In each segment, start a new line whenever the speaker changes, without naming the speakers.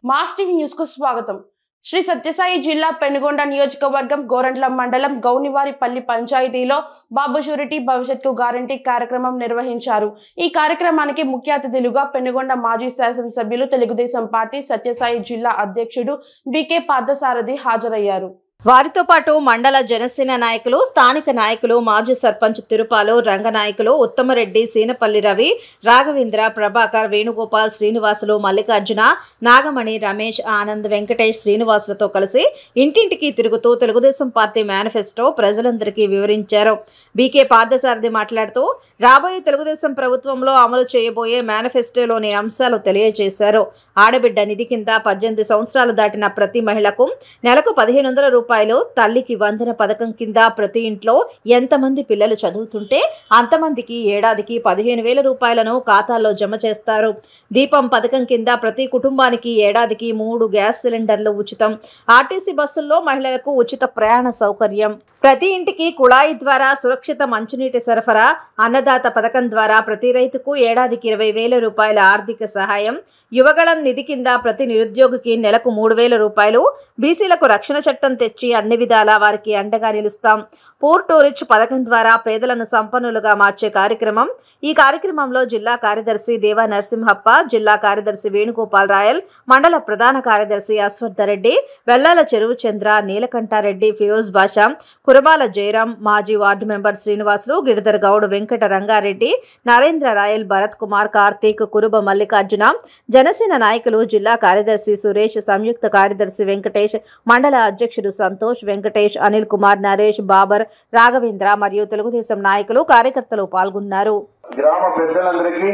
mass TV news కు స్వాగతం శ్రీ సత్యసాయి జిల్లా పెనుగొండ నియోజకవర్గం గోరంట్ల మండలం గౌనివారిపల్లి పంచాయతీలో బాబు షూరిటీ భవిష్యత్తు గ్యారంటీ కార్యక్రమం నిర్వహించారు ఈ కార్యక్రమానికి ముఖ్య అతిథులుగా పెనుగొండ మాజీ శాసనసభ్యులు తెలుగుదేశం పార్టీ సత్యసాయి జిల్లా అధ్యక్షుడు బికే పార్థసారథి హాజరయ్యారు
వారితో పాటు మండల జనసేన నాయకులు స్థానిక నాయకులు మాజీ సర్పంచ్ తిరుపాలు రంగనాయకులు ఉత్తమరెడ్డి సీనపల్లి రవి రాఘవేంద్ర ప్రభాకర్ వేణుగోపాల్ శ్రీనివాసులు మల్లికార్జున నాగమణి రమేష్ ఆనంద్ వెంకటేష్ శ్రీనివాసులతో కలిసి ఇంటింటికి తిరుగుతూ తెలుగుదేశం పార్టీ మేనిఫెస్టో ప్రజలందరికీ వివరించారు బీకే పార్థసారథి మాట్లాడుతూ రాబోయే తెలుగుదేశం ప్రభుత్వంలో అమలు చేయబోయే మేనిఫెస్టోలోని అంశాలు తెలియజేశారు ఆడబిడ్డ నిధి కింద పద్దెనిమిది సంవత్సరాలు దాటిన ప్రతి మహిళకు నెలకు పదిహేను వందల రూపాయలు తల్లికి వందన పథకం కింద ప్రతి ఇంట్లో ఎంతమంది పిల్లలు చదువుతుంటే అంతమందికి ఏడాదికి పదిహేను వేల రూపాయలను ఖాతాల్లో జమ చేస్తారు దీపం పథకం కింద ప్రతి కుటుంబానికి ఏడాదికి మూడు గ్యాస్ సిలిండర్లు ఉచితం ఆర్టీసీ బస్సుల్లో మహిళలకు ఉచిత ప్రయాణ సౌకర్యం ప్రతి ఇంటికి కుళాయి ద్వారా సురక్షిత మంచినీటి సరఫరా అన్నదాత పథకం ద్వారా ప్రతి రైతుకు ఏడాదికి ఇరవై వేల రూపాయల ఆర్థిక సహాయం యువగళం నిధి కింద ప్రతి నిరుద్యోగికి నెలకు మూడు వేల రూపాయలు బీసీలకు రక్షణ చట్టం తెచ్చి అన్ని విధాలా వారికి అండగా నిలుస్తాం పూర్ టు రిచ్ పథకం ద్వారా పేదలను సంపన్నులుగా మార్చే కార్యక్రమం ఈ కార్యక్రమంలో జిల్లా కార్యదర్శి దేవా నరసింహప్ప జిల్లా కార్యదర్శి వేణుగోపాల్ రాయల్ మండల ప్రధాన కార్యదర్శి అశ్వత్థరెడ్డి వెల్లాల చెరువు చంద్ర నీలకంఠారెడ్డి ఫిరోజ్ బాషా కురబాల జయరాం మాజీ వార్డు మెంబర్ శ్రీనివాసులు గిరిధర్ గౌడ్ వెంకట రంగారెడ్డి నరేంద్ర రాయల్ భరత్ కుమార్ కార్తీక్ కురుబ మల్లికార్జున జనసేన నాయకులు జిల్లా కార్యదర్శి సురేష్ సంయుక్త కార్యదర్శి వెంకటేష్ మండల అధ్యక్షుడు సంతోష్ వెంకటేష్ అనిల్ కుమార్ నరేష్ బాబర్ రాఘవేంద్ర మరియు తెలుగుదేశం నాయకులు కార్యకర్తలు పాల్గొన్నారు
గ్రామ పెద్దలందరికీ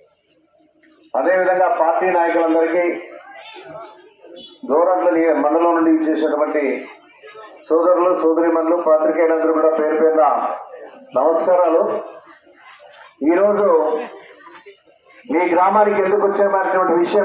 అదేవిధంగా పార్టీ నాయకులందరికీ దూరంలో మండలం నుండి చేసినటువంటి సోదరులు సోదరిమణులు పాత్రికేయులందరూ కూడా పేరు పేరున నమస్కారాలు ఈరోజు మీ గ్రామానికి ఎందుకు వచ్చామనేటువంటి విషయం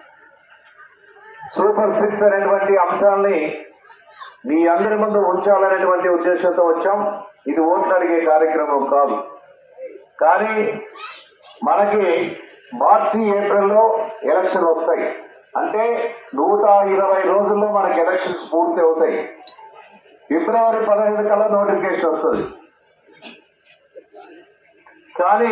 సూపర్ సిక్స్ అనేటువంటి అంశాలని మీ అందరి ముందు ఉంచాలనేటువంటి ఉద్దేశంతో వచ్చాం ఇది ఓట్లు అడిగే కార్యక్రమం కాదు కానీ మనకి మార్చి ఏప్రిల్లో ఎలక్షన్ వస్తాయి అంటే నూట ఇరవై రోజుల్లో మనకి ఎలక్షన్స్ పూర్తి అవుతాయి ఫిబ్రవరి పదహైదు కల్లా నోటిఫికేషన్ వస్తుంది కానీ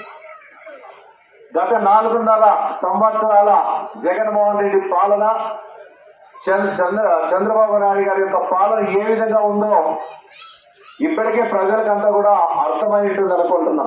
గత నాలుగున్నర సంవత్సరాల జగన్మోహన్ రెడ్డి పాలన చంద్ర చంద్ర చంద్రబాబు నాయుడు గారి యొక్క పాలన ఏ విధంగా ఉందో ఇప్పటికే ప్రజలకంతా కూడా అర్థమై ఉంటుంది అనుకుంటున్నా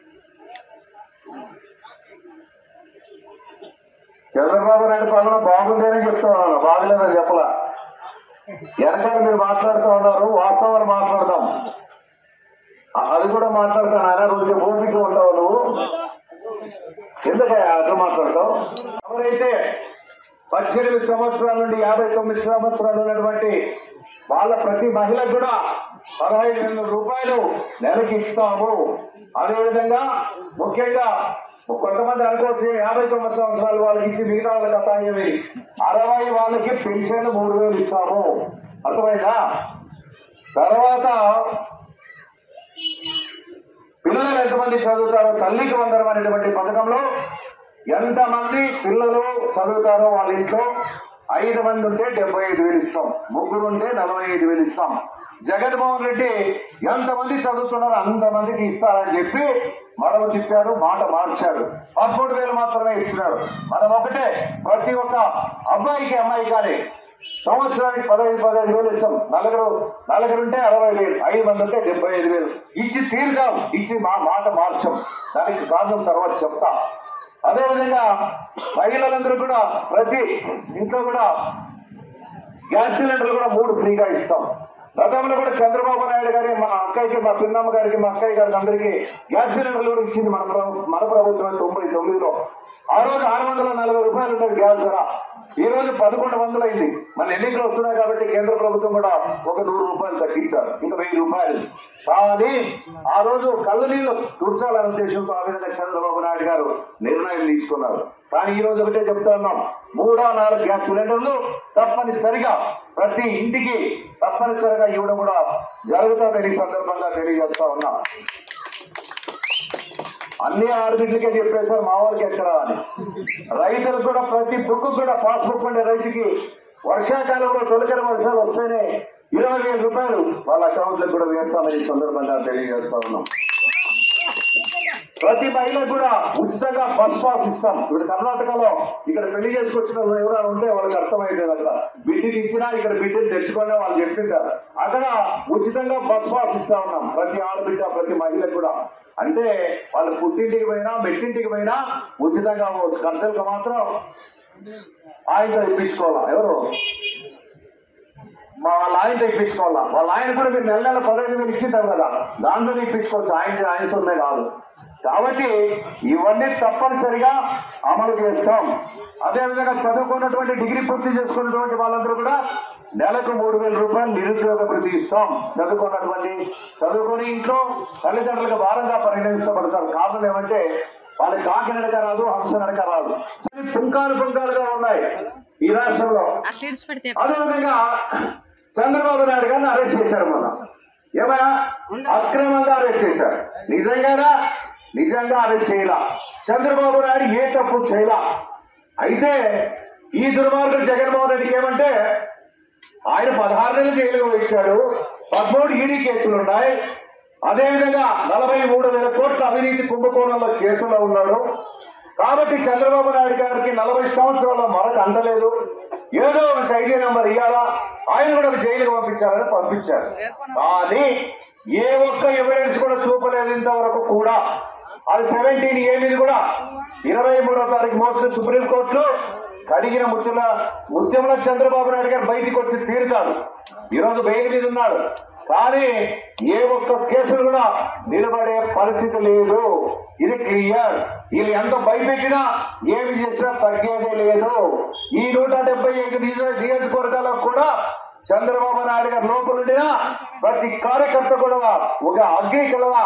చంద్రబాబు నాయుడు పాలన బాగుందని చెప్తా ఉన్నాను బాగలేదని చెప్పలా వెనకాల మీరు మాట్లాడుతూ ఉన్నారు వాస్తవాలు మాట్లాడదాం అ- అది కూడా మాట్లాడతాను ఆయన కొంచెం ఓపిక ఉంటావు నువ్వు ఎందుకయ్యా అట్లా మాట్లాడతావు ఎవరైతే పద్దెనిమిది సంవత్సరాల నుండి యాభై తొమ్మిది సంవత్సరాలు ఉన్నటువంటి వాళ్ళ ప్రతి మహిళకు కూడా పదహైదు వేల రూపాయలు నెలకి ఇస్తాము అదేవిధంగా ముఖ్యంగా కొంతమంది అనుకోవచ్చు యాభై తొమ్మిది సంవత్సరాలు వాళ్ళకి ఇచ్చి మిగతా వాళ్ళకి అతాయమి అరవై వాళ్ళకి పెన్షన్ మూడు వేలు ఇస్తాము అర్థమైందా తర్వాత పిల్లలు ఎంతమంది చదువుతారో తల్లికి వందరం అనేటువంటి పథకంలో ఎంతమంది పిల్లలు చదువుతారో వాళ్ళ ఇంట్లో ఐదు మంది ఉంటే డెబ్బై ఐదు వేలు ఇస్తాం ముగ్గురు ఉంటే నలభై ఐదు వేలు ఇస్తాం జగన్మోహన్ రెడ్డి ఎంతమంది చదువుతున్నారో అంతమందికి ఇస్తారని చెప్పి మడవ తిప్పాడు మాట మార్చాడు పదమూడు వేలు మాత్రమే ఇస్తున్నాడు మనం ఒకటే ప్రతి ఒక్క అబ్బాయికి అమ్మాయి కానీ సంవత్సరానికి పదహైదు పదహైదు వేలు ఇస్తాం నలుగురు నలుగురు ఉంటే అరవై వేలు ఐదు మంది ఉంటే డెబ్బై ఐదు వేలు ఇచ్చి తీరుగాం ఇచ్చి మా మాట మార్చం దానికి కారణం తర్వాత చెప్తా అదేవిధంగా మహిళలందరూ కూడా ప్రతి ఇంట్లో కూడా గ్యాస్ సిలిండర్లు కూడా మూడు ఫ్రీగా ఇస్తాం గతంలో కూడా చంద్రబాబు నాయుడు గారి మా అక్కయ్యకి మా పిన్నమ్మ గారికి మా అక్కయ్య గారికి అందరికీ గ్యాస్ సిలిండర్లు కూడా ఇచ్చింది మన ప్రభు- మన ప్రభుత్వం తొంభై తొమ్మిదిలో ఆ రోజు ఆరు వందల నలభై రూపాయలు ఉండేది గ్యాస్ ధర ఈ రోజు పదకొండు వందలు అయింది మన ఎన్నికలు వస్తున్నాయి కాబట్టి కేంద్ర ప్రభుత్వం కూడా ఒక నూరు రూపాయలు తగ్గించారు ఇంకా వెయ్యి రూపాయలు కానీ ఆ రోజు కళ్ళు నీళ్లు తుడ్చాలనే ఉద్దేశంతో ఆ విధంగా చంద్రబాబు నాయుడు గారు నిర్ణయం తీసుకున్నారు కానీ ఈ రోజు ఒకటే చెప్తా ఉన్నాం మూడో నాలుగు గ్యాస్ సిలిండర్లు తప్పనిసరిగా ప్రతి ఇంటికి తప్పనిసరిగా ఇవ్వడం కూడా జరుగుతుందని ఈ సందర్భంగా తెలియజేస్తా ఉన్నా అన్ని ఆడబిడ్డలకే చెప్పేశారు మా వాళ్ళకి ఎక్కడ అని రైతులకు కూడా ప్రతి బుక్ కూడా పాస్బుక్ ఉండే రైతుకి వర్షాకాలంలో తొలకరి వర్షాలు వస్తేనే ఇరవై వేల రూపాయలు వాళ్ళ అకౌంట్లకు కూడా వేస్తామని ఈ సందర్భంగా తెలియజేస్తా ఉన్నాం ప్రతి మహిళకు కూడా ఉచితంగా బస్ పాస్ ఇస్తాం ఇప్పుడు కర్ణాటకలో ఇక్కడ పెళ్లి చేసుకొచ్చిన వాళ్ళు ఎవరైనా ఉంటే వాళ్ళకి అర్థమైంది అక్కడ బిడ్డకి ఇచ్చినా ఇక్కడ బిడ్డని తెచ్చుకునే వాళ్ళు చెప్పింటారు అక్కడ ఉచితంగా బస్ పాస్ ఇస్తా ఉన్నాం ప్రతి ఆడబిడ్డ ప్రతి మహిళకు కూడా అంటే వాళ్ళు పుట్టింటికి పోయినా మెట్టింటికి పోయినా ఉచితంగా పోవచ్చు ఖర్చులకు మాత్రం ఆయనతో ఇప్పించుకోవాలా ఎవరు మా వాళ్ళ ఆయన తెప్పించుకోవాలా వాళ్ళ ఆయన కూడా మీరు నెల నెల పదహైదు వేలు ఇచ్చింటారు కదా దాంట్లో ఇప్పించుకోవచ్చు ఆయన ఆయన సొమ్మే కాదు కాబట్టి ఇవన్నీ తప్పనిసరిగా అమలు చేస్తాం అదేవిధంగా చదువుకున్నటువంటి డిగ్రీ పూర్తి చేసుకున్నటువంటి వాళ్ళందరూ కూడా నెలకు మూడు వేల రూపాయలు నిరుద్యోగ వృత్తి ఇస్తాం చదువుకున్నటువంటి చదువుకొని ఇంట్లో తల్లిదండ్రులకు భారంగా పరిగణించబడతారు కారణం ఏమంటే వాళ్ళకి కాకి నడక రాదు హంస నడక రాదు పుంకాలు పుంకాలుగా ఉన్నాయి ఈ రాష్ట్రంలో
అట్లీట్స్ పెడితే
అదేవిధంగా చంద్రబాబు నాయుడు గారిని అరెస్ట్ చేశారు మొన్న ఏమయ్యా అక్రమంగా అరెస్ట్ చేశారు నిజంగానా నిజంగా అరెస్ట్ చేయలా చంద్రబాబు నాయుడు ఏ తప్పు చేయలా అయితే ఈ దుర్మార్గుడు జగన్మోహన్ రెడ్డికి ఏమంటే ఆయన పదహారు నెలలు జైలుకు ఇచ్చాడు పదమూడు ఈడీ కేసులు ఉన్నాయి అదేవిధంగా నలభై మూడు వేల కోట్ల అవినీతి కుంభకోణంలో కేసులో ఉన్నాడు కాబట్టి చంద్రబాబు నాయుడు గారికి నలభై సంవత్సరాల మరొక అంటలేదు ఏదో ఒక ఖైదీ నెంబర్ ఇవ్వాలా ఆయన కూడా ఒక జైలుకి పంపించాలని పంపించారు కానీ ఏ ఒక్క ఎవిడెన్స్ కూడా చూపలేదు ఇంతవరకు కూడా అది సెవెంటీన్ ఏ మీద కూడా ఇరవై మూడో తారీఖు మోసం సుప్రీంకోర్టులో కడిగిన ముత్యమ ముత్యముల చంద్రబాబు నాయుడు గారు బయటికి వచ్చి తీరుతాడు ఈరోజు బెయిల్ మీద ఉన్నాడు కానీ ఏ ఒక్క కేసులు కూడా నిలబడే పరిస్థితి లేదు ఇది క్లియర్ వీళ్ళు ఎంత భయపెట్టినా ఏమి చేసినా తగ్గేదే లేదు ఈ నూట డెబ్బై ఐదు నియోజక- నియోజకవర్గాలకు కూడా చంద్రబాబు నాయుడు గారు లోపల ఉండినా ప్రతి కార్యకర్త కూడా ఒక అగ్నికలగా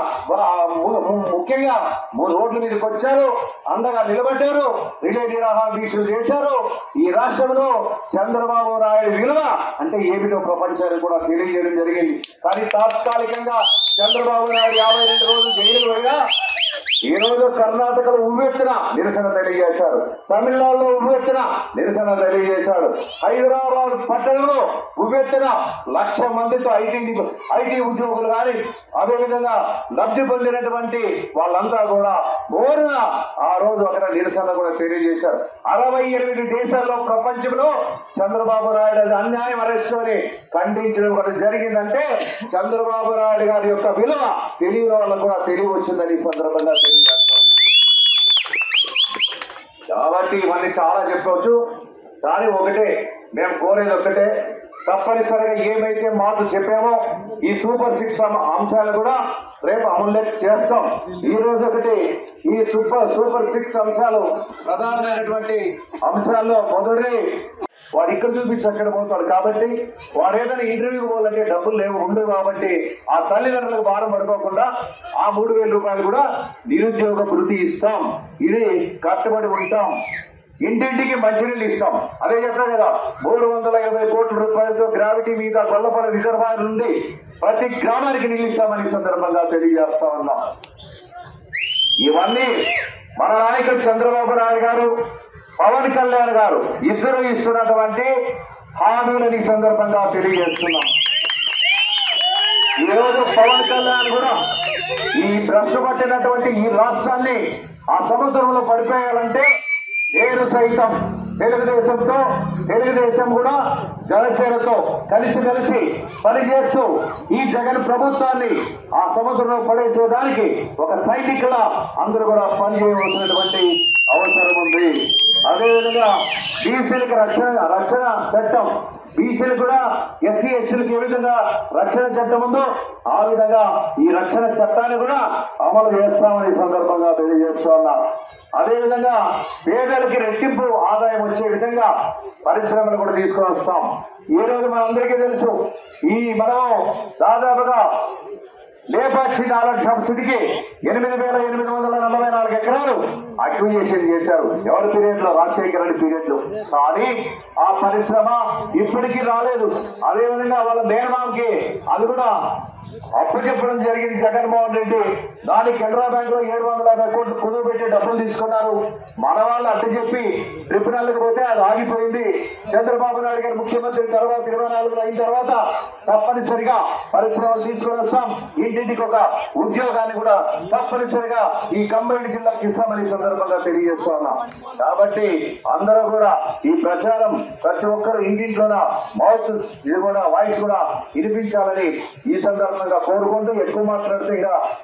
ముఖ్యంగా మూడు రోడ్ల మీదకి వచ్చారు అండగా నిలబడ్డారు రిలే నిరాహార దీక్షలు చేశారు ఈ రాష్ట్రంలో చంద్రబాబు నాయుడు విలువ అంటే ఏమిటో ప్రపంచానికి కూడా తెలియజేయడం జరిగింది కానీ తాత్కాలికంగా చంద్రబాబు నాయుడు యాభై రెండు రోజులు జైలు పోయినా ఈ రోజు కర్ణాటకలో ఉవ్వెత్తున నిరసన తెలియజేశారు తమిళనాడులో ఉవ్వెత్తున నిరసన తెలియజేశాడు హైదరాబాద్ పట్టణంలో ఉవ్వెత్తున లక్ష మందితో ఐటీ ఐటీ ఉద్యోగులు కానీ అదేవిధంగా లబ్ధి పొందినటువంటి వాళ్ళంతా కూడా ఓరున ఆ రోజు అక్కడ నిరసన కూడా తెలియజేశారు అరవై ఎనిమిది దేశాల్లో ప్రపంచంలో చంద్రబాబు నాయుడు అది అన్యాయం అరెస్ట్ అని ఖండించడం కూడా జరిగిందంటే చంద్రబాబు నాయుడు గారి యొక్క విలువ తెలియని వాళ్ళకు కూడా తెలివి వచ్చిందని ఈ సందర్భంగా తెలియజేస్తా ఉన్నాం కాబట్టి ఇవన్నీ చాలా చెప్పవచ్చు కానీ ఒకటే మేము కోరేది ఒకటే తప్పనిసరిగా ఏమైతే మాటలు చెప్పామో ఈ సూపర్ సిక్స్ అం- అంశాలు కూడా రేపు అమలు చేస్తాం ఈ రోజు ఒకటి ఈ సూపర్ సూపర్ సిక్స్ అంశాలు ప్రధానమైనటువంటి అంశాల్లో మొదటి వాడు ఇక్కడ చూపించి అక్కడ పోతాడు కాబట్టి వాడు ఏదైనా ఇంటర్వ్యూకి పోవాలంటే డబ్బులు లేవు ఉండవు కాబట్టి ఆ తల్లిదండ్రులకు భారం పడుకోకుండా ఆ మూడు వేల రూపాయలు కూడా నిరుద్యోగ వృత్తి ఇస్తాం ఇది కట్టుబడి ఉంటాం ఇంటింటికి మంచినీళ్ళు ఇస్తాం అదే చెప్పా కదా మూడు వందల ఇరవై కోట్ల రూపాయలతో గ్రావిటీ మీద గొల్లపల్లి రిజర్వాయర్ నుండి ప్రతి గ్రామానికి నీళ్ళు ఇస్తామని ఈ సందర్భంగా తెలియజేస్తా ఉన్నాం ఇవన్నీ మన నాయకుడు చంద్రబాబు నాయుడు గారు పవన్ కళ్యాణ్ గారు ఇద్దరు ఇస్తున్నటువంటి హామీలను ఈ సందర్భంగా తెలియజేస్తున్నాం ఈ రోజు పవన్ కళ్యాణ్ కూడా ఈ భ్రష్ పట్టినటువంటి ఈ రాష్ట్రాన్ని ఆ సముద్రంలో పడిపోయాలంటే నేను సైతం తెలుగుదేశంతో తెలుగుదేశం కూడా జనసేనతో కలిసి కలిసి పనిచేస్తూ ఈ జగన్ ప్రభుత్వాన్ని ఆ సముద్రంలో పడేసేదానికి ఒక సైనికుల అందరూ కూడా పనిచేయవలసినటువంటి అవసరం ఉంది అదేవిధంగా బీసీలకు రక్షణ రక్షణ చట్టం బీసీలు కూడా ఎస్సీ ఎస్సీలకు ఏ విధంగా రక్షణ చట్టం ఉందో ఆ విధంగా ఈ రక్షణ చట్టాన్ని కూడా అమలు చేస్తామని ఈ సందర్భంగా తెలియజేస్తూ ఉన్నా అదేవిధంగా పేదలకి రెట్టింపు ఆదాయం వచ్చే విధంగా పరిశ్రమలు కూడా తీసుకొని వస్తాం ఈ రోజు మనందరికీ తెలుసు ఈ మనం దాదాపుగా లేపాక్షి నాలుగు సబ్సిడీకి ఎనిమిది వేల ఎనిమిది వందల నలభై నాలుగు ఎకరాలు అక్విజేషన్ చేశారు ఎవరి పీరియడ్ లో రాజశేఖర రెడ్డి పీరియడ్ లో కానీ ఆ పరిశ్రమ ఇప్పటికీ రాలేదు అదేవిధంగా వాళ్ళ మేనమామకి అది కూడా అప్పు చెప్పడం జరిగింది జగన్మోహన్ రెడ్డి దాని కెనరా బ్యాంక్ లో ఏడు వందల యాభై కోట్లు కుదువు పెట్టి డబ్బులు తీసుకున్నారు మన వాళ్ళు అడ్డు చెప్పి ట్రిబ్యునల్కి పోతే అది ఆగిపోయింది చంద్రబాబు నాయుడు గారు ముఖ్యమంత్రి తర్వాత ఇరవై నాలుగులో అయిన తర్వాత తప్పనిసరిగా పరిశ్రమలు తీసుకొని వస్తాం ఇంటింటికి ఒక ఉద్యోగాన్ని కూడా తప్పనిసరిగా ఈ కంబైండ్ జిల్లాకి ఇస్తామని ఈ సందర్భంగా తెలియజేస్తా ఉన్నాం కాబట్టి అందరూ కూడా ఈ ప్రచారం ప్రతి ఒక్కరు ఇంటింట్లోన మౌత్ ఇది కూడా వాయిస్ కూడా వినిపించాలని ఈ సందర్భంగా కోరుకుంటూ ఎక్కువ మాట్లాడితే ఇక